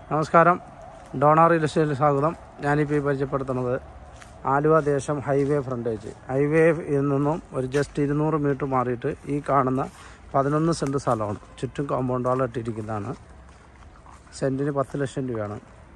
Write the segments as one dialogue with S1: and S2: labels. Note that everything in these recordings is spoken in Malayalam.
S1: നമസ്കാരം ഡോണ റിയൽ എസ്റ്റേറ്റിൽ സ്വാഗതം ഞാനിപ്പോൾ ഈ പരിചയപ്പെടുത്തുന്നത് ആലുവ ദേശം ഹൈവേ ഫ്രണ്ടേജ് ഹൈവേയിൽ നിന്നും ഒരു ജസ്റ്റ് ഇരുന്നൂറ് മീറ്റർ മാറിയിട്ട് ഈ കാണുന്ന പതിനൊന്ന് സെൻറ്റ് സ്ഥലമാണ് ചുറ്റും കോമ്പൗണ്ട് വാൾ ഇട്ടിരിക്കുന്നതാണ് സെൻറ്റിന് പത്ത് ലക്ഷം രൂപയാണ്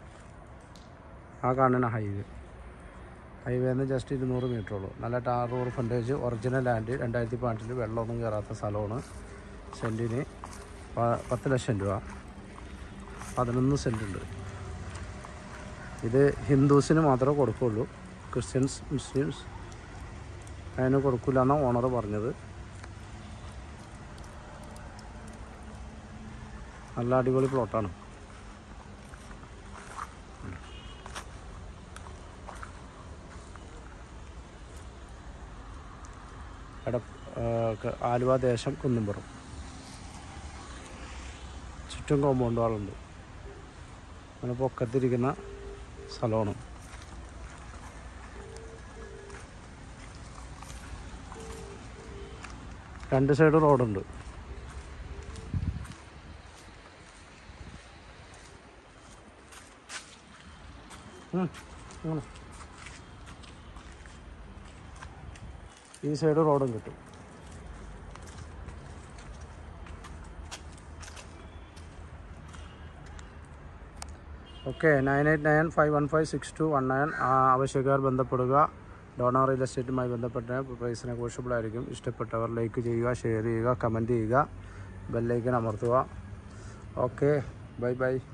S1: ആ കാണുന്ന ഹൈവേ ഹൈവേ നിന്ന് ജസ്റ്റ് ഇരുന്നൂറ് മീറ്റർ ഉള്ളൂ നല്ല tar road frontage original land രണ്ടായിരത്തി പതിനെട്ടിൽ വെള്ളമൊന്നും കയറാത്ത സ്ഥലമാണ് സെൻറ്റിന് പ- പത്ത് ലക്ഷം രൂപ പതിനൊന്ന് സെൻറ്റ് ഉണ്ട് ഇത് ഹിന്ദുസിന് മാത്രമേ കൊടുക്കുള്ളൂ ക്രിസ്ത്യൻസ് മുസ്ലിംസ് അതിന് കൊടുക്കില്ല എന്നാണ് ഓണർ പറഞ്ഞത് നല്ല അടിപൊളി പ്ലോട്ടാണ് എട ക- ആലുവ ദേശം കുന്നുംപുറം ചുറ്റും കോമ്പൗണ്ട് വാളുണ്ട് അങ്ങനെ പൊക്കത്തിരിക്കുന്ന സ്ഥലമാണ് രണ്ട് സൈഡ് റോഡുണ്ട് ഉം, ഇങ്ങനെ. ഈ സൈഡ് റോഡും കിട്ടും okay nine eight nine five one five six two one nine ആവശ്യക്കാർ ബന്ധപ്പെടുക ഡോണ റിയൽ എസ്റ്റേറ്റുമായി ബന്ധപ്പെട്ട പ്രൈസ് നെഗോഷ്യബിൾ ആയിരിക്കും ഇഷ്ടപ്പെട്ടവർ ലൈക്ക് ചെയ്യുക ഷെയർ ചെയ്യുക കമൻറ്റ് ചെയ്യുക ബെല്ലൈക്കൻ അമർത്തുക ഓക്കെ ബൈ ബൈ